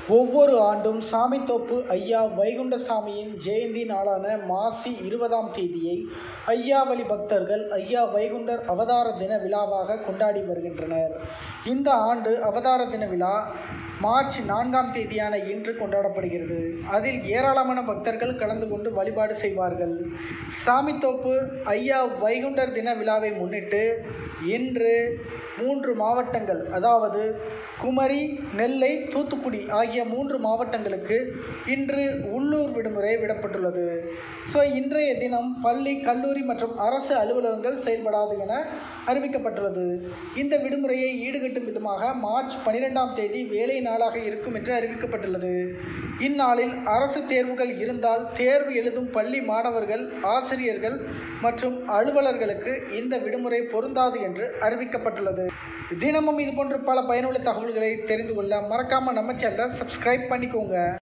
ஒவ்வொரு ஆண்டும் சாமித்தோப்பு ஐயா வைகுண்டசாமியின் ஜெயந்தி நாளான மாசி இருபதாம் தேதியை ஐயாவளி பக்தர்கள் ஐயா வைகுண்டர் அவதார தின விழாவாக கொண்டாடி வருகின்றனர் இந்த ஆண்டு அவதார தின விழா மார்ச் நான்காம் தேதியான இன்று கொண்டாடப்படுகிறது அதில் ஏராளமான பக்தர்கள் கலந்து கொண்டு வழிபாடு செய்வார்கள் சாமித்தோப்பு ஐயா வைகுண்டர் தின விழாவை முன்னிட்டு இன்று மூன்று மாவட்டங்கள் அதாவது குமரி நெல்லை தூத்துக்குடி ஆகிய மூன்று மாவட்டங்களுக்கு இன்று உள்ளூர் விடுமுறை விடப்பட்டுள்ளது ஸோ இன்றைய தினம் பள்ளி கல்லூரி மற்றும் அரசு அலுவலகங்கள் செயல்படாது என அறிவிக்கப்பட்டுள்ளது இந்த விடுமுறையை ஈடுகட்டும் விதமாக மார்ச் பன்னிரெண்டாம் தேதி வேலை நாளாக இருக்கும் என்று அறிவிக்கப்பட்டுள்ளது இந்நாளில் அரசு தேர்வுகள் இருந்தால் தேர்வு எழுதும் பள்ளி மாணவர்கள் ஆசிரியர்கள் மற்றும் அலுவலர்களுக்கு இந்த விடுமுறை பொருந்தாது என்று அறிவிக்கப்பட்டுள்ளது தினமும் இது போன்ற பல பயனுள்ள தகவல்களை தெரிந்து கொள்ள மறக்காமல் நம்ம சேனலை சப்ஸ்கிரைப் பண்ணிக்கோங்க